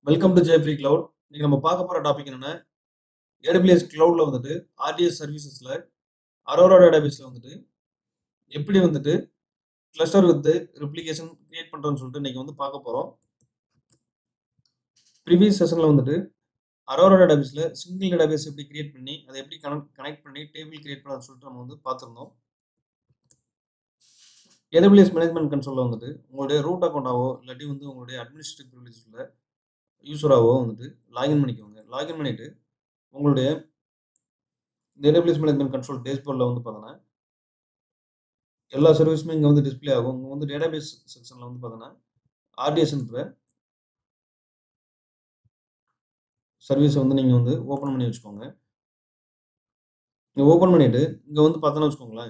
Welcome to J free cloud இன்னைக்கு நம்ம பார்க்க போற டாபிக் என்னன்னா ஏடபிள்யூஎஸ் கிளவுட்ல வந்துட்டு ஆர்டிஎஸ் சர்வீசஸ்ல அரோரா டேட்டாபேஸ்ல வந்துட்டு எப்படி வந்துட்டு கிளஸ்டர் வித் ரெப்ளிகேஷன் கிரியேட் பண்றோம்னு சொல்லிட்டு இன்னைக்கு வந்து பார்க்க போறோம் ப்ரீவியஸ் செஷன்ல வந்துட்டு அரோரா டேட்டாபேஸ்ல சிங்கிள் டேட்டாபேஸ் எப்படி கிரியேட் பண்ணி அதை எப்படி கனெக்ட் கனெக்ட் பண்ணி டேபிள் கிரியேட் பண்ணலாம்னு சொல்லிட்டு நம்ம வந்து பார்த்துருந்தோம் ஏடபிள்யூஎஸ் மேனேஜ்மெண்ட் கன்சோல்ல வந்துட்டு உங்களுடைய ரூட் அக்கௌண்டாவோ இல்லாட்டி வந்து உங்களுடைய அட்மினிஸ்ட்ரேட்டிவ் ப்ரிவிலேஜ்ல யூஸராகவோ வந்துட்டு லாகின் பண்ணிக்கோங்க லாகின் பண்ணிட்டு உங்களுடைய டேட்டாபேஸ் மேனேஜ்மெண்ட் கண்ட்ரோல் டேஷ்போர்டில் வந்து பார்த்தோன்னா எல்லா சர்வீஸுமே இங்கே வந்து டிஸ்ப்ளே ஆகும் இங்கே வந்து டேட்டாபேஸ் செக்ஷனில் வந்து பார்த்தோன்னா ஆர்டிஎஸ்ன்ற சர்வீஸை வந்து நீங்கள் வந்து ஓப்பன் பண்ணி வச்சுக்கோங்க நீங்கள் ஓப்பன் பண்ணிவிட்டு இங்கே வந்து பார்த்தோன்னா வச்சுக்கோங்களேன்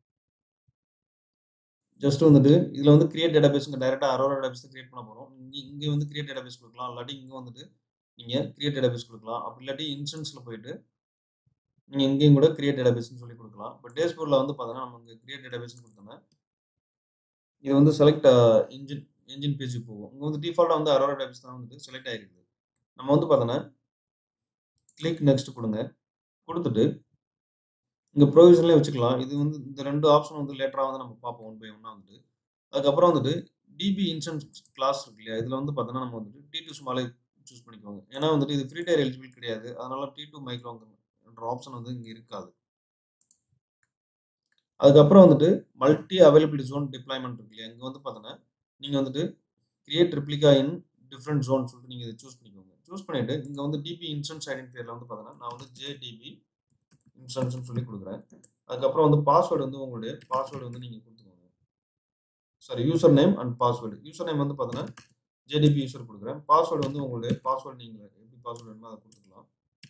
ஜஸ்ட் வந்துட்டு இதில் வந்து கிரியேட் டேட்டாபேஸ் இங்கே டேரெக்டாக அரோரா டேட்டாபேஸ் கிரியேட் பண்ண போகிறோம் இங்கே இங்கே வந்து கிரியேட் டேட்டாபேஸ் கொடுக்கலாம் இல்லாட்டி இங்கே வந்துட்டு நீங்கள் கிரியேட் டேட்டாபேஸ் கொடுக்கலாம் அப்படி இல்லாட்டி இன்சூரன்ஸில் போயிட்டு நீங்கள் இங்கேயும் கூட கிரியேட் டேட்டாபேஸ்னு சொல்லி கொடுக்கலாம் இப்போ டேஷ்போர்டில் வந்து பார்த்தோன்னா நம்ம இங்கே கிரியேட் டேட்டாபேஸ்னு கொடுத்தோன்னா இது வந்து செலக்ட் இன்ஜின் இன்ஜின் பேஜ் போகும் இங்கே வந்து டிஃபால்ட்டாக வந்து அரோரா டேட்டாபேஸ் தான் வந்து செலக்ட் ஆகிருக்குது நம்ம வந்து பார்த்தோன்னா கிளிக் நெக்ஸ்ட் கொடுங்க கொடுத்துட்டு இங்கே ப்ரொவிஷன்லேயே வச்சுக்கலாம் இது வந்து இந்த ரெண்டு ஆப்ஷன் வந்து லேட்டராக வந்து நம்ம பார்ப்போம் ஒன் பை ஒன்னாக வந்துட்டு அதுக்கப்புறம் வந்துட்டு டிபி இன்சூரன்ஸ் கிளாஸ் இருக்கு இல்லையா இதில் வந்து பார்த்தோன்னா நம்ம வந்துட்டு டி டூ ஸ்மாலே சூஸ் பண்ணிக்கோங்க ஏன்னா வந்துட்டு இது ஃப்ரீ டயர் எலிஜிபிள் கிடையாது அதனால டி டூ மைக்ரோங்கிற ஆப்ஷன் வந்து இங்கே இருக்காது அதுக்கப்புறம் வந்துட்டு மல்டி அவைலபிலிட்டி ஜோன் டிப்ளாய்மெண்ட் இருக்கு இல்லையா இங்கே வந்து பார்த்தோன்னா நீங்கள் வந்துட்டு create replica in different zone சொல்லிட்டு நீங்கள் இதை சூஸ் பண்ணிக்கோங்க சூஸ் பண்ணிவிட்டு இங்கே வந்து டிபி இன்சூரன்ஸ் ஐடென்டிஃபையரில் வந்து பார்த்தோன்னா நான் வந்து ஜேடிபி இன்சூரன்ஸ்னு சொல்லி கொடுக்குறேன் அதுக்கப்புறம் வந்து பாஸ்வேர்டு வந்து உங்களுடைய பாஸ்வேர்டு வந்து நீங்கள் கொடுத்துக்கோங்க sorry user name and password user name வந்து பார்த்தீங்கன்னா ஜேடிபி யூசர் கொடுக்குறேன் பாஸ்வேர்டு வந்து உங்களுடைய பாஸ்வேர்டு நீங்கள் எப்படி பாஸ்வேர்டு வேணுமோ அதை கொடுத்துக்கலாம்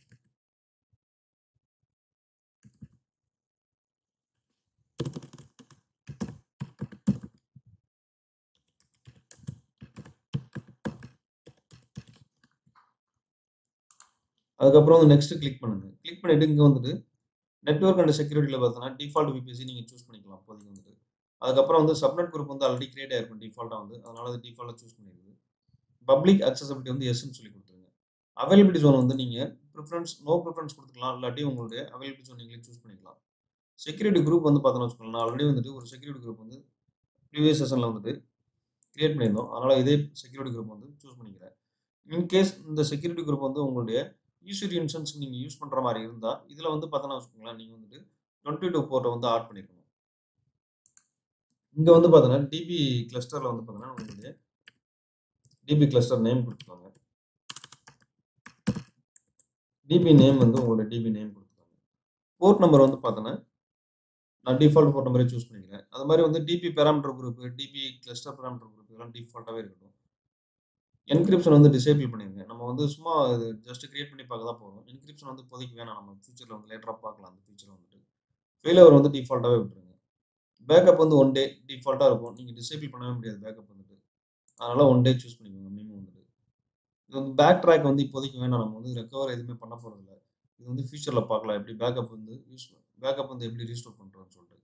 அதுக்கப்புறம் வந்து நெக்ஸ்ட் கிளிக் பண்ணுங்க கிளிக் பண்ணிட்டு இங்கே வந்துட்டு நெட்ஒர்க் அண்ட் செக்யூரிட்டியில் பார்த்தோன்னா டிஃபால்ட் விபிஎஸ்சி நீங்கள் சூஸ் பண்ணிக்கலாம் அப்போதைக்கு வந்துட்டு அதுக்கப்புறம் வந்து சப்நெட் குரூப் வந்து ஆல்ரெடி கிரியேட் ஆயிருக்கும் டிஃபால்ட்டாக வந்து அதனால அது டிஃபால்ட்டாக சூஸ் பண்ணிடுது பப்ளிக் அக்சசபிலிட்டி வந்து எஸ்ன்னு சொல்லி கொடுத்துருங்க அவைலபிலிட்டி ஜோன் வந்து நீங்கள் ப்ரிஃபரன்ஸ் நோ ப்ரிஃபரன்ஸ் கொடுத்துக்கலாம் இல்லாட்டி உங்களுடைய அவைலபிலிட்டி ஜோன் நீங்களே சூஸ் பண்ணிக்கலாம் செக்யூரிட்டி குரூப் வந்து பார்த்தோன்னா வச்சுக்கோங்களேன் ஆல்ரெடி வந்துட்டு ஒரு செக்யூரிட்டி குரூப் வந்து ப்ரீவியஸ் செஷனில் வந்துட்டு கிரியேட் பண்ணியிருந்தோம் அதனால் இதே செக்யூரிட்டி குரூப் வந்து சூஸ் பண்ணிக்கிறேன் இன்கேஸ் இந்த செக்யூரிட்டி குரூப் வந்து உங்களுடைய யூசிடி இன்சூரன்ஸ் நீங்கள் யூஸ் பண்ணுற மாதிரி இருந்தால் இதில் வந்து பார்த்தோன்னா வச்சுக்கோங்களேன் நீங்கள் வந்துட்டு டுவெண்ட்டி டூ போர்ட்டை வந்து ஆட் பண்ணிருக்கணும் இங்கே வந்து பார்த்தோன்னா டிபி கிளஸ்டரில் வந்து பார்த்தோன்னா உங்களுடைய டிபி கிளஸ்டர் நேம் கொடுத்துக்கோங்க டிபி நேம் வந்து உங்களுடைய டிபி நேம் கொடுத்துக்கோங்க போர்ட் நம்பர் வந்து பார்த்தோன்னா நான் டிஃபால்ட் போர்ட் நம்பரே சூஸ் பண்ணிக்கிறேன் அது மாதிரி வந்து DB parameter group DB cluster parameter group இதெல்லாம் டிஃபால்ட்டாகவே இருக்கட்டும் என்கிரிப்ஷன் வந்து டிசேபிள் பண்ணிடுங்க நம்ம வந்து சும்மா இது ஜஸ்ட் கிரியேட் பண்ணி பார்க்க தான் போகிறோம் என்கிரிப்ஷன் வந்து இப்போதைக்கு வேணாம் நம்ம ஃபியூச்சரில் வந்து லேட்டராக பார்க்கலாம் அந்த ஃபியூச்சர் வந்துட்டு ஃபெயிலியர் வந்து டிஃபால்ட்டாகவே விட்டுருங்க பேக்கப் வந்து ஒன் டே டிஃபால்ட்டாக இருக்கும் நீங்கள் டிசேபிள் பண்ணவே முடியாது பேக்கப் வந்துட்டு அதனால் ஒன் டே சூஸ் பண்ணிக்கோங்க மினிமம் வந்துட்டு இது வந்து பேக் ட்ராக் வந்து இப்போதைக்கு வேணாம் நம்ம வந்து ரெக்கவர் எதுவுமே பண்ண போகிறதில்ல இது வந்து ஃபியூச்சரில் பார்க்கலாம் எப்படி பேக்கப் வந்து யூஸ் பேக்கப் வந்து எப்படி ரீஸ்டோர் பண்ணுறோன்னு சொல்லிட்டு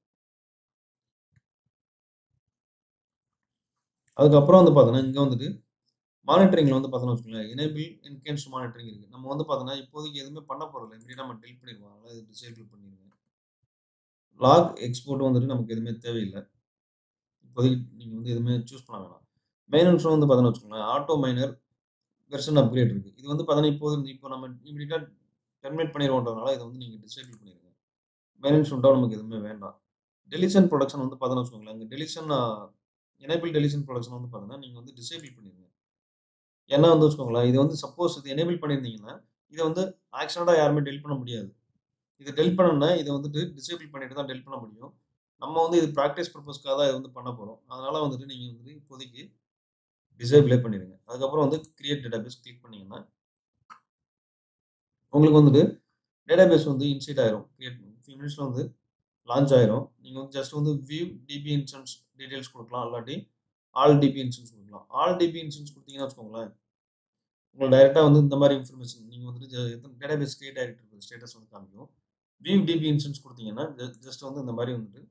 அதுக்கப்புறம் வந்து பார்த்தோன்னா இங்கே வந்துட்டு மானிட்டரிங்கில் வந்து பார்த்தோன்னா வச்சுக்கோங்களேன் எனேபிள் என்கேன்ஸ் மானிட்டரிங் இருக்குது நம்ம வந்து பார்த்தோன்னா இப்போதைக்கு எதுவுமே பண்ண போகிறதில்ல இப்படி நம்ம டெலிட் பண்ணிடுவோம் அதனால் இது டிசேபிள் பண்ணிடுங்க லாக் எக்ஸ்போர்ட் வந்துட்டு நமக்கு எதுவுமே தேவையில்லை இப்போதைக்கு நீங்கள் வந்து எதுவுமே சூஸ் பண்ண வேணாம் மெயினன்ஸும் வந்து பார்த்தோன்னா வச்சுக்கோங்களேன் ஆட்டோ மைனர் வெர்ஷன் அப்கிரேட் இருக்குது இது வந்து பார்த்தோன்னா இப்போது இப்போ நம்ம இமீடியட்டாக டெர்மினேட் பண்ணிடுவோன்றதுனால இதை வந்து நீங்கள் டிசேபிள் பண்ணிடுங்க மெயினன்ஸ் உண்டா நமக்கு எதுவுமே வேண்டாம் டெலிஷன் ப்ரொடக்ஷன் வந்து பார்த்தோன்னா வச்சுக்கோங்களேன் இங்கே டெலிஷன் எனேபிள் டெலிஷன் ப்ரொடக்ஷன் வந்து பார்த்தோன்னா நீங்கள் வந்து டிசேபிள் பண்ணிடுங்க ஏன்னா வந்து வச்சுக்கோங்களேன் இது வந்து சப்போஸ் இது எனேபிள் பண்ணியிருந்தீங்கன்னா இதை வந்து ஆக்சிடெண்ட்டாக யாருமே டெலிட் பண்ண முடியாது இது டெலிட் பண்ணணும்னா இதை வந்துட்டு டிசேபிள் பண்ணிட்டு தான் டெலிட் பண்ண முடியும் நம்ம வந்து இது ப்ராக்டிஸ் பர்பஸ்க்காக தான் இது வந்து பண்ண போகிறோம் அதனால் வந்துட்டு நீங்கள் வந்துட்டு இப்போதைக்கு டிசேபிளே பண்ணிடுங்க அதுக்கப்புறம் வந்து கிரியேட் டேட்டாபேஸ் கிளிக் பண்ணிங்கன்னா உங்களுக்கு வந்துட்டு டேட்டாபேஸ் வந்து இன்சைட் ஆயிரும் கிரியேட் ஃபியூ மினிட்ஸில் வந்து லான்ச் ஆயிரும் நீங்கள் வந்து ஜஸ்ட் வந்து வியூ டிபி இன்சூரன்ஸ் டீட்டெயில்ஸ் கொடுக்கலாம் இல்லாட்டி ஆல் டிபி இன்சூரன்ஸ் கொடுக்கலாம் ஆல் டிபி இன்சூரன்ஸ் கொடுத்தீங்கன்னா வச்சுக்கோங்களேன் உங்களுக்கு டைரெக்டாக வந்து இந்த மாதிரி இன்ஃபர்மேஷன் நீங்கள் வந்துட்டு டேட்டாபேஸ் கிரியேட் ஆகிட்டு இருக்குது ஸ்டேட்டஸ் வந்து காமிக்கும் வியூ டிபி இன்சூரன்ஸ் கொடுத்தீங்கன்னா ஜஸ்ட் வந்து இந்த மாதிரி வந்துட்டு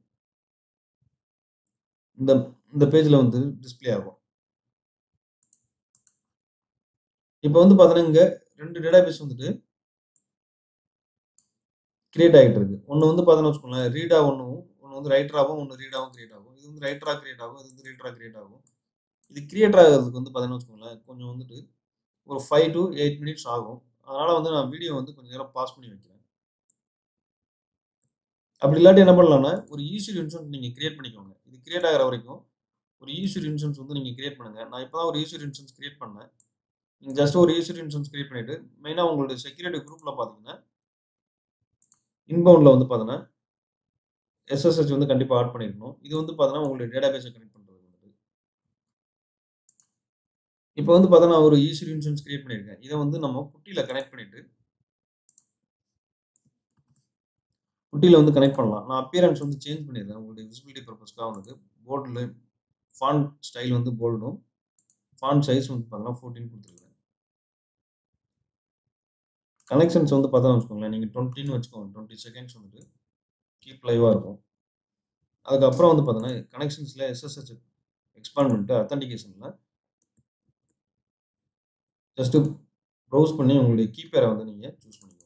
இந்த இந்த பேஜில் வந்து டிஸ்பிளே ஆகும் இப்போ வந்து பார்த்தீங்கன்னா, இங்க 2 டேட்டாபேஸ் வந்துட்டு கிரியேட் ஆயிட்டு இருக்கு. ஒண்ணு வந்து பார்த்தீங்கன்னா வச்சுக்கோங்களேன், ரீடா ஒண்ணும், ஒண்ணு வந்து ரைட்டராவும், ஒண்ணு ரீடாவும் கிரியேட் ஆகும். இது வந்து ரைட்டரா கிரியேட் ஆகும். இது வந்து ரீடரா கிரியேட் ஆகும். இது கிரியேட் ஆகுறதுக்கு வந்து பார்த்தீங்கன்னா வச்சுக்கோங்களேன், கொஞ்சம் வந்துட்டு ஒரு 5 டூ 8 மினிட்ஸ் ஆகும். அதனால வந்து நான் வீடியோ வந்து கொஞ்சம் நேரம் பாஸ் பண்ணி வைக்கிறேன். அப்படி இல்லாட்டி என்ன பண்ணலாம்னா, ஒரு ஈஸி இன்ஸ்டன்ஸ் நீங்க கிரியேட் பண்ணிக்கோங்க. இது கிரியேட் ஆகுற வரைக்கும் ஒரு ஈஸி இன்ஸ்டன்ஸ் வந்து நீங்க கிரியேட் பண்ணுங்க. நான் இப்ப தான் ஒரு ஈஸி இன்ஸ்டன்ஸ் கிரியேட் பண்ணேன். நீங்க ஜஸ்ட் ஒரு ஈஸி இன்ஸ்டன்ஸ் கிரியேட் பண்ணிட்டு, மெயினா உங்களுடைய செக்யூரிட்டி குரூப்ல பார்த்தீங்கன்னா இன்பவுண்ட்ல வந்து பார்த்தீங்கன்னா எஸ்எஸ்ஹெச் வந்து கண்டிப்பா ஆட் பண்ணியிருக்கணும். இது வந்து பார்த்தீங்கன்னா, உங்களுடைய டேட்டாபேஸ கனெக்ட் பண்றது வந்துட்டு. இப்ப வந்து பார்த்தீங்கன்னா, ஒரு ஈஸி இன்ஸ்டன்ஸ் கிரியேட் பண்ணியிருக்கேன். இத வந்து நம்ம புட்டில கனெக்ட் பண்ணிட்டு புட்டில வந்து கனெக்ட் பண்ணலாம். நான் அப்பியரன்ஸ் வந்து சேஞ்ச் பண்ணியிருக்கேன். உங்களுடைய விசிபிலிட்டி பர்ப்பஸ்க்காக வந்துட்டு போல்ட்ல ஃபாண்ட் ஸ்டைல் வந்து போல்டும், ஃபாண்ட் சைஸ் வந்து பார்த்தீங்கன்னா 14 குடுத்துருக்கேன். கனெக்ஷன்ஸ் வந்து பார்த்தோம்னு வச்சுக்கோங்களேன், நீங்க 20ன்னு வச்சுக்கோங்க. 20 செகண்ட்ஸ் வந்துட்டு கீப் லைவா இருக்கும். அதுக்கப்புறம் வந்து பார்த்தீங்கன்னா, கனெக்ஷன்ஸ்ல எஸ்எஸ்ஹெச் எக்ஸ்பாண்ட் பண்ணிட்டு ஆத்தென்டிகேஷன்ல ஜஸ்ட் ப்ரௌஸ் பண்ணி உங்களுடைய கீ பேர வந்து நீங்க சூஸ் பண்ணிக்கோங்க.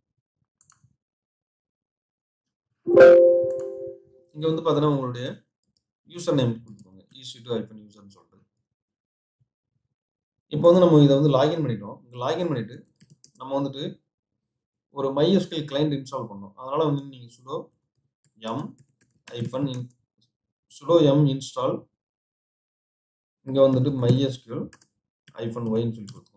இங்க வந்து பார்த்தீங்கன்னா, உங்களுடைய யூசர் நேம் குடுத்துக்கோங்க. EC2 ஹைஃபன் யூசர்ன்னு சொல்லிட்டு. இப்போ வந்து நம்ம இத வந்து லாகின் பண்ணிட்டோம். இங்க லாகின் பண்ணிட்டு, நம்ம வந்துட்டு ஒரு MySQL கிளையன்ட் இன்ஸ்டால் பண்ணணும். அதனால வந்து நீங்க sudo yum hyphen in sudo yum install இங்க வந்துட்டு MySQL ஹைஃபன் ஒய்ன்னு சொல்லி குடுத்துக்கோங்க.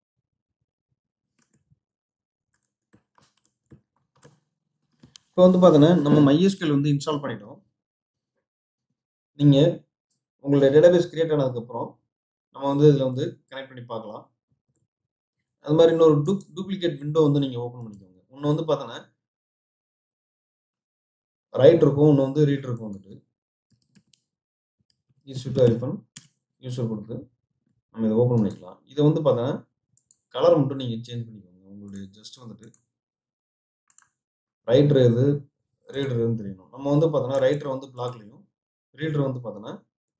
இப்போ வந்து பார்த்தீங்கன்னா, நம்ம MySQL வந்து இன்ஸ்டால் பண்ணிட்டோம். நீங்க உங்களுடைய டேட்டாபேஸ் கிரியேட் ஆனதுக்கப்புறம், நம்ம வந்து இதுல வந்து கனெக்ட் பண்ணி பார்க்கலாம். அது மாரி இன்னொரு டூப் டூப்ளிகேட் விண்டோ வந்து நீங்க ஓப்பன் பண்ணிக்கோங்க. ஒண்ணு வந்து பார்த்தீங்கன்னா ரைட் இருக்கும். இன்னொன்னு வந்து ரீட் இருக்கும் வந்துட்டு. EC2 ஹைஃபன் யூசர் குடுத்து நம்ம இத ஓப்பன் பண்ணிக்கலாம். இத வந்து பார்த்தீங்கன்னா, கலர் மட்டும் நீங்க சேஞ்ச் பண்ணிக்கோங்க. உங்களுடைய ஜஸ்ட் வந்துட்டு ரைட்டர் எது, ரீடர் எதுன்னு தெரியணும். நம்ம வந்து பார்த்தீங்கன்னா, ரைட்டர வந்து பிளாக்லயும், ரீடர் வந்து பார்த்தீங்கன்னா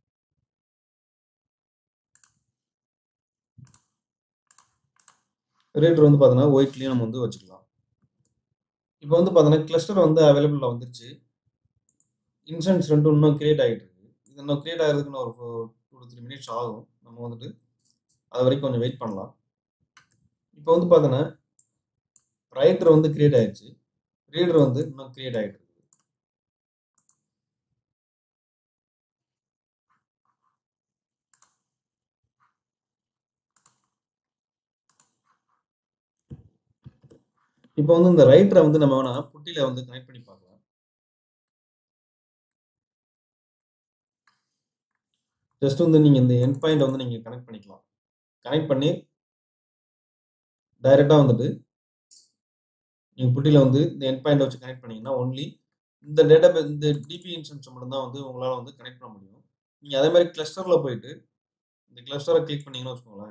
ரீடர் வந்து பார்த்தீங்கன்னா, ஒயிட்லயும் நம்ம வந்து வச்சுக்கலாம். இப்போ வந்து பார்த்தீங்கன்னா, கிளஸ்டர் வந்து அவைலபிள்ல வந்துருச்சு. இன்ஸ்டன்ஸ் 2 இன்னும் கிரியேட் ஆயிட்டு இருக்கு. இது இன்னும் கிரியேட் ஆகுறதுக்கு இன்னும் ஒரு 2 டூ 3 மினிட்ஸ் ஆகும். நம்ம வந்துட்டு அதுவரைக்கும் கொஞ்சம் வெயிட் பண்ணலாம். இப்போ வந்து பார்த்தீங்கன்னா, ரைட்டர் வந்து கிரியேட் ஆயிருச்சு. ரீடர் வந்து இன்னும் கிரியேட் ஆயிட்டு இருக்கு. இப்போ வந்து இந்த ரைட்டர வந்து நம்ம வேணா புட்டில வந்து கனெக்ட் பண்ணி பார்க்கலாம். ஜஸ்ட் வந்து நீங்க இந்த எண்ட் பாயிண்ட்ட வந்து நீங்க கனெக்ட் பண்ணிக்கலாம். கனெக்ட் பண்ணி டைரக்ட்டா வந்துட்டு நீங்க புட்டில வந்து இந்த எண்ட் பாயிண்ட்ட வச்சு கனெக்ட் பண்ணீங்கன்னா, ஒன்லி இந்த டேட்டாபேஸ் இந்த டிபி இன்ஸ்டன்ஸ் மட்டும் தான் வந்து உங்களால வந்து கனெக்ட் பண்ண முடியும். நீங்க அதே மாரி கிளஸ்டர்ல போயிட்டு, இந்த கிளஸ்டர கிளிக் பண்ணீங்கன்னு வச்சுக்கோங்களேன்.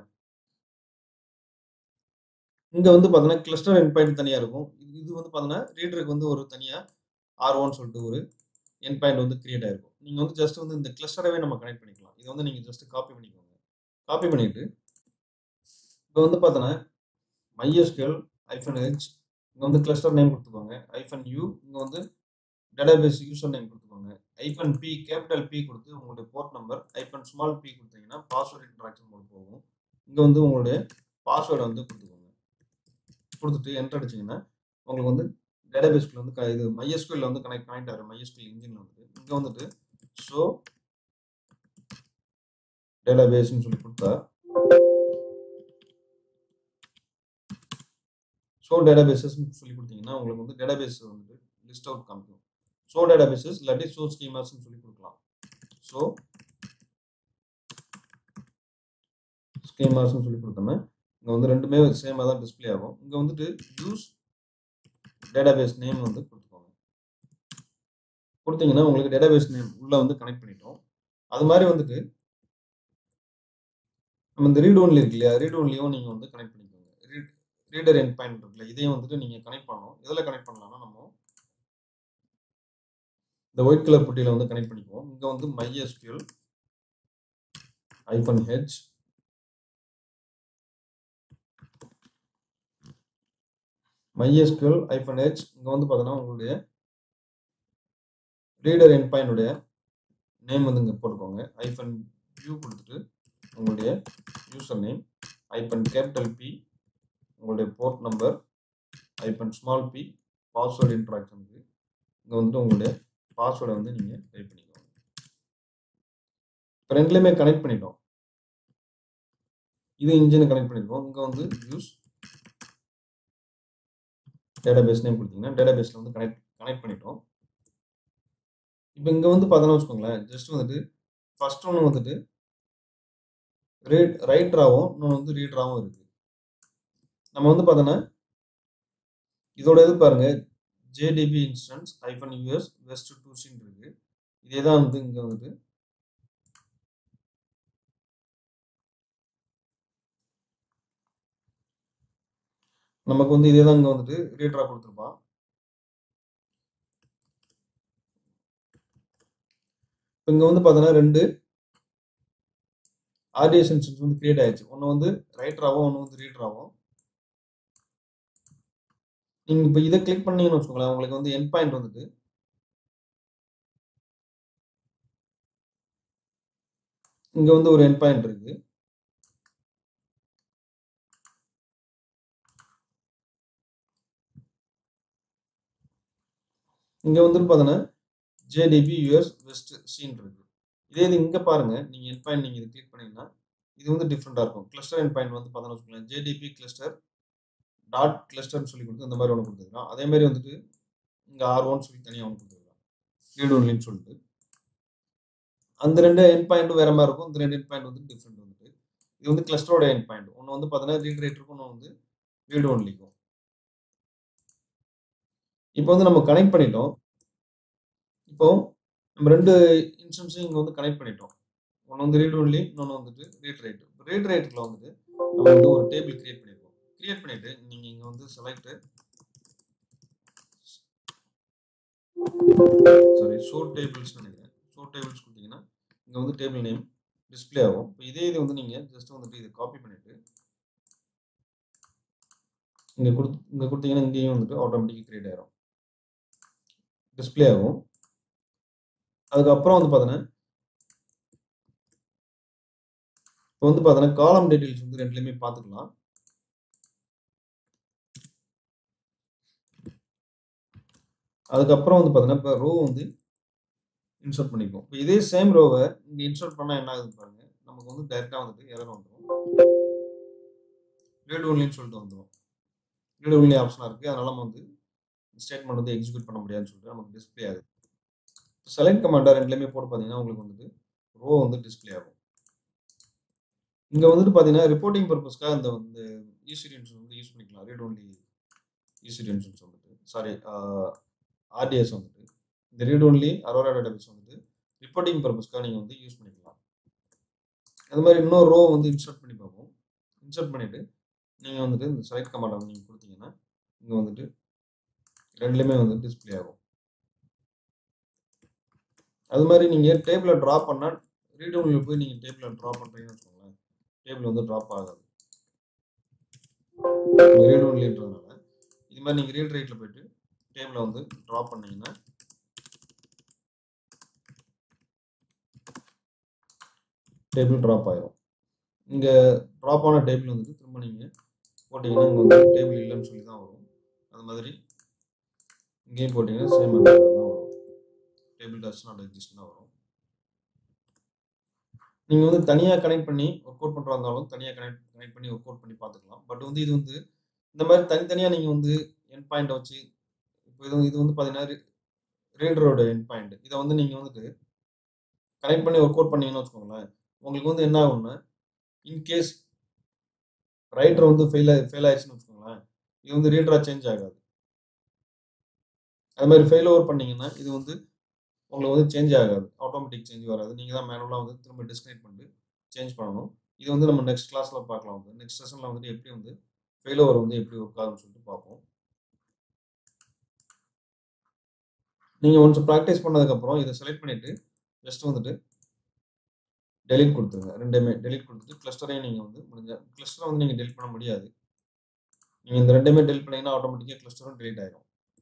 இங்க வந்து பார்த்தீங்கன்னா, கிளஸ்டர் எண்ட் பாயிண்ட் தனியா இருக்கும். இது இது வந்து பார்த்தீங்கன்னா, ரீடருக்கு வந்து ஒரு தனியா R1 சொல்லிட்டு ஒரு எண்ட் பாயிண்ட் வந்து கிரியேட் ஆயிருக்கும். நீங்க வந்து ஜஸ்ட் வந்து இந்த கிளஸ்டரவே நம்ம கனெக்ட் பண்ணிக்கலாம். இத வந்து நீங்க ஜஸ்ட் காப்பி பண்ணிக்கோங்க. காப்பி பண்ணிட்டு இப்போ வந்து பார்த்தீங்கன்னா, MySQL ஹைஃபன் ஹெச் இங்க வந்து கிளஸ்டர் நேம் குடுத்துக்கோங்க. ஹைஃபன் யூ இங்க வந்து டேட்டாபேஸ் யூசர் நேம் குடுத்துக்கோங்க. ஹைஃபன் பி கேப்பிட்டல் பி குடுத்து உங்களுடைய port number, hyphen small P குடுத்தீங்கன்னா, பாஸ்வேர்ட் இன்டராக்ஷன் மோட் போகும். இங்க வந்து உங்களுடைய பாஸ்வேர்ட வந்து குடுத்துக்கோங்க. குடுத்துட்டு என்டர் அடிச்சீங்கன்னா, உங்களுக்கு வந்து டேட்டாபேஸ்க்குள்ள வந்து க இது MySQLல வந்து கனெக்ட் கனெக்ட் ஆயிரும். MySQL இன்ஜின்ல வந்துட்டு. இங்க வந்துட்டு ஷோ டேட்டாபேஸ்ன்னு சொல்லி குடுத்தா ஷோ டேட்டாபேஸஸ்ன்னு சொல்லி குடுத்தீங்கன்னா, உங்களுக்கு வந்து டேட்டாபேஸ் வந்துட்டு லிஸ்ட் அவுட் காமிக்கும். ஷோ டேட்டாபேஸஸ் இல்லாட்டி ஷோ ஸ்கீமாஸ்ன்னு சொல்லி குடுக்கலாம். ஷோ ஸ்கீமாஸ்ன்னு சொல்லி குடுத்தோம்னா, இங்க வந்து 2மே சேமா தான் டிஸ்ப்ளே ஆகும். இங்க வந்துட்டு யூஸ் டேட்டாபேஸ் நேம் வந்து குடுத்துக்கோங்க. குடுத்தீங்கன்னா, உங்களுக்கு டேட்டாபேஸ் நேம் உள்ள வந்து கனெக்ட் பண்ணிட்டோம். அது மாரி வந்துட்டு நம்ம இந்த ரீட் ஒன்லி இருக்கு இல்லையா? ரீட் ஒன்லியும் நீங்க வந்து கனெக்ட் பண்ணிக்கோங்க. ரீட் ரீடர் எண்ட் பாயிண்ட் இருக்குல்ல, இதையும் வந்துட்டு நீங்க கனெக்ட் பண்ணணும். எதுல கனெக்ட் பண்ணலாம்னா, நம்ம இந்த ஒயிட் கலர் புட்டியில வந்து கனெக்ட் பண்ணிக்குவோம். இங்க வந்து MySQL hyphen H MySQL hyphen H இங்கே வந்து பார்த்தீங்கன்னா உங்களுடைய ரீடர் என் பாயிண்டுடைய நேம் வந்து இங்கே போட்டுக்கோங்க ஐஃபன் வியூ கொடுத்துட்டு உங்களுடைய user name hyphen capital P உங்களுடைய port number hyphen small P password இன்ட்ராக்ஷனுக்கு இங்கே வந்துட்டு உங்களுடைய பாஸ்வேர்டை வந்து நீங்கள் டைப் பண்ணிக்கோங்க இப்போ ரெண்டுலேயுமே கனெக்ட் பண்ணிட்டோம் இது இன்ஜினை கனெக்ட் பண்ணியிருக்கோம் இங்கே வந்து யூஸ் டேட்டாபேஸ் நேம் கொடுத்தீங்கன்னா டேட்டாபேஸில் வந்து கனெக்ட் கனெக்ட் பண்ணிட்டோம் இப்போ இங்கே வந்து பார்த்தோன்னா வச்சுக்கோங்களேன் ஜஸ்ட் வந்துட்டு ஃபர்ஸ்ட் ஒன்று வந்துட்டு ரீட் ரைட்டராகவும் இன்னொன்று வந்து ரீடராகவும் இருக்குது நம்ம வந்து பார்த்தோன்னா இதோட இது பாருங்க JDB instance hyphen US west two சின் இருக்கு இதே தான் வந்து இங்கே வந்துட்டு நமக்கு வந்து இதே தான் இங்கே வந்துட்டு ரீடராக கொடுத்துருப்பான் இப்போ இங்கே வந்து பார்த்தோன்னா ரெண்டு ஆர்டிஎஸ் இன்ஸ்டன்ஸ் வந்து கிரியேட் ஆயிடுச்சு ஒன்று வந்து ரைட்டராகவும் ஒன்று வந்து ரீடராகவும் நீங்கள் இப்போ இதை கிளிக் பண்ணீங்கன்னு வச்சுக்கோங்களேன் உங்களுக்கு வந்து என் பாயிண்ட் வந்துட்டு இங்கே வந்து ஒரு என் பாயிண்ட் இருக்கு இங்கே வந்துட்டு பார்த்தோன்னா ஜேடிபி யூஎஸ் வெஸ்ட் சீன் இருக்கு இதே இது இங்கே பாருங்க நீங்கள் என் பாயிண்ட் நீங்கள் இது கிளிக் பண்ணீங்கன்னா இது வந்து டிஃப்ரெண்டாக இருக்கும் கிளஸ்டர் என் பாயிண்ட் வந்து பார்த்தோன்னா வச்சுக்கோங்களேன் ஜேடிபி கிளஸ்டர் டாட் கிளஸ்டர்னு சொல்லி கொடுத்து இந்த மாதிரி ஒன்று கொடுத்துருக்கான் அதே மாதிரி வந்துட்டு இங்கே ஆர் ஒன் சொல்லி தனியாக ஒன்று கொடுத்துருக்கான் ரீட் ஒன்லின்னு சொல்லிட்டு அந்த ரெண்டு என் பாயிண்ட்டும் வேற மாதிரி இருக்கும் இந்த ரெண்டு என் பாயிண்ட் வந்து டிஃப்ரெண்ட் வந்துட்டு இது வந்து கிளஸ்டரோட என் பாயிண்ட் ஒன்று வந்து பார்த்தீங்கன்னா ரீட் ரேட் இருக்கும் ஒன்று வந்து ரீட் ஒன்லிக்கும் இப்போ வந்து நம்ம கனெக்ட் பண்ணிட்டோம் இப்போ நம்ம ரெண்டு இன்ஸ்டன்ஸையும் இங்கே வந்து கனெக்ட் பண்ணிட்டோம் ஒன்று வந்து ரீட் ஒன்லி இன்னொன்று வந்துட்டு ரீட் ரேட் ரீட் ரேட்டுக்குள்ள வந்துட்டு நம்ம வந்து ஒரு டேபிள் கிரியேட் பண்ணியிருக்கோம் கிரியேட் பண்ணிட்டு நீங்கள் இங்கே வந்து செலக்ட் சாரி ஷோ டேபிள்ஸ் நினைக்கிறேன் ஷோ டேபிள்ஸ் கொடுத்தீங்கன்னா இங்கே வந்து டேபிள் நேம் டிஸ்பிளே ஆகும் இப்போ இதே இது வந்து நீங்கள் ஜஸ்ட் வந்துட்டு இதை காப்பி பண்ணிட்டு இங்கே கொடுத்து இங்கே கொடுத்தீங்கன்னா இங்கேயும் வந்துட்டு ஆட்டோமேட்டிக்காக கிரியேட் ஆயிரும் டிஸ்பிளே ஆகும் அதுக்கப்புறம் வந்து பார்த்தீங்கன்னா இப்போ வந்து பார்த்தீங்கன்னா காலம் டீட்டெயில்ஸ் வந்து ரெண்டுலேயுமே பார்த்துக்கலாம் அதுக்கப்புறம் வந்து பார்த்தீங்கன்னா இப்போ ரோ வந்து இன்சர்ட் பண்ணிப்போம் இப்போ இதே சேம் ரோவை இங்கே இன்சர்ட் பண்ணால் என்ன ஆகுது பாருங்க நமக்கு வந்து டைரெக்டாக வந்துட்டு எரர் வந்துடும் ரீட் ஒன்லின்னு சொல்லிட்டு வந்துடும் ரீட் ஒன்லி ஆப்ஷனாக இருக்குது அதனால நம்ம வந்து ஸ்டேட்மெண்ட் வந்து எக்ஸிக்யூட் பண்ண முடியாதுன்னு சொல்லிட்டு நமக்கு டிஸ்பிளே ஆகுது செலக்ட் கமாண்டா ரெண்டுலேயுமே போட்டு பார்த்தீங்கன்னா உங்களுக்கு வந்துட்டு ரோ வந்து டிஸ்பிளே ஆகும் இங்கே வந்துட்டு பார்த்தீங்கன்னா ரிப்போர்ட்டிங் பர்பஸ்க்காக இந்த வந்து ஈஸ்வரியன்ஸ் வந்து யூஸ் பண்ணிக்கலாம் ரீட் ஒன்லி ஈஸ்வரியன்ஸ் வந்துட்டு சாரி ஆர்டிஎஸ் வந்துட்டு இந்த ரீட் ஒன்லி அரோரா டேட்டாபேஸ் வந்துட்டு ரிப்போர்ட்டிங் பர்பஸ்க்காக நீங்கள் வந்து யூஸ் பண்ணிக்கலாம் அது மாதிரி இன்னொரு ரோ வந்து இன்சர்ட் பண்ணி பார்ப்போம் இன்சர்ட் பண்ணிவிட்டு நீங்கள் வந்துட்டு இந்த செலக்ட் கமாண்டை நீங்கள் கொடுத்தீங்கன்னா இங்கே வந்துட்டு ரெண்டுலேயுமே வந்து டிஸ்பிளே ஆகும் அது மாதிரி நீங்கள் டேபிளை ட்ரா பண்ணால் ரீட் ஒன்லில் போய் நீங்கள் டேபிளை ட்ரா பண்ணுறீங்கன்னு வச்சுக்கோங்களேன் டேபிள் வந்து ட்ராப் ஆகாது ரீட் ஒன்லின்றதுனால இது மாதிரி நீங்கள் ரீட் ரைட்டில் போயிட்டு டேபிளை வந்து ட்ரா பண்ணீங்கன்னா டேபிள் ட்ராப் ஆயிரும் இங்கே ட்ராப் ஆன டேபிள் வந்துட்டு திரும்ப நீங்கள் போட்டிங்கன்னா இங்கே வந்து டேபிள் இல்லைன்னு சொல்லி தான் வரும் அது மாதிரி இங்கேயும் போட்டிங்கன்னா சேம் தான் வரும் டேபிள் டஸ் நாட் எக்ஸிஸ்ட் தான் வரும் நீங்கள் வந்து தனியாக கனெக்ட் பண்ணி ஒர்க் அவுட் பண்ணுறா இருந்தாலும் தனியாக கனெக்ட் கனெக்ட் பண்ணி ஒர்க் அவுட் பண்ணி பார்த்துக்கலாம் பட் வந்து இது வந்து இந்த மாதிரி தனித்தனியாக நீங்கள் வந்து என் பாயிண்டை வச்சு இப்போ இது இது வந்து பார்த்தீங்கன்னா ரீடரோட என் பாயிண்ட் இதை வந்து நீங்கள் வந்துட்டு கனெக்ட் பண்ணி ஒர்க் அவுட் பண்ணீங்கன்னு வச்சுக்கோங்களேன் உங்களுக்கு வந்து என்ன ஆகும்னா இன்கேஸ் ரைட்டர் வந்து ஃபெயில் ஃபெயில் ஆயிடுச்சுன்னு வச்சுக்கோங்களேன் இது வந்து ரீடராக சேஞ்ச் ஆகாது அது மாதிரி ஃபெயில் ஓவர் பண்ணீங்கன்னா இது வந்து உங்களுக்கு வந்து சேஞ்ச் ஆகாது ஆட்டோமேட்டிக் சேஞ்ச் வராது நீங்கள் தான் மேனுவலாக வந்து திரும்ப டிஸ்கனெக்ட் பண்ணிட்டு சேஞ்ச் பண்ணணும் இது வந்து நம்ம நெக்ஸ்ட் கிளாஸில் பார்க்கலாம் வந்து நெக்ஸ்ட் செஷனில் வந்துட்டு எப்படி வந்து ஃபெயில் ஓவர் வந்து எப்படி ஒர்க் ஆகும்னு சொல்லிட்டு பார்ப்போம் நீங்கள் ஒன்ஸ் ப்ராக்டிஸ் பண்ணதுக்கப்புறம் இதை செலக்ட் பண்ணிவிட்டு ஜஸ்ட் வந்துட்டு டெலிட் கொடுத்துருங்க ரெண்டுமே டெலிட் கொடுத்துட்டு கிளஸ்டரையும் நீங்கள் வந்து முடிஞ்ச கிளஸ்டரை வந்து நீங்கள் டெலிட் பண்ண முடியாது நீங்க இந்த 2மே டெலீட் பண்ணீங்கன்னா, ஆட்டோமேட்டிக்கா கிளஸ்டரும் டெலீட் ஆயிரும்.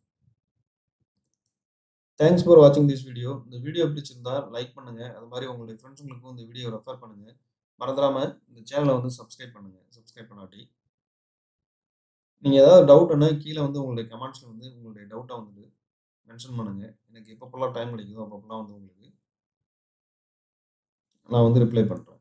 தேங்க்ஸ் ஃபார் வாட்சிங் திஸ் வீடியோ. இந்த வீடியோ பிடிச்சிருந்தா லைக் பண்ணுங்க. அது மாரி உங்களுடைய ஃபிரெண்ட்ஸ்களுக்கும் இந்த வீடியோ ரெஃபர் பண்ணுங்க. மறந்துறாம இந்த சேனல வந்து சப்ஸ்கிரைப் பண்ணுங்க. சப்ஸ்கிரைப் பண்ணாட்டி. நீங்க ஏதாவது டவுட்ன்னா கீழ வந்து உங்களுடைய கமெண்ட்ஸ்ல வந்து உங்களுடைய டவுட்ட வந்து மென்ஷன் பண்ணுங்க. எனக்கு எப்பப்பலாம் டைம் கிடைக்குதோ, அப்பப்பலாம் வந்து உங்களுக்கு நான் வந்து ரிப்ளை பண்றேன்.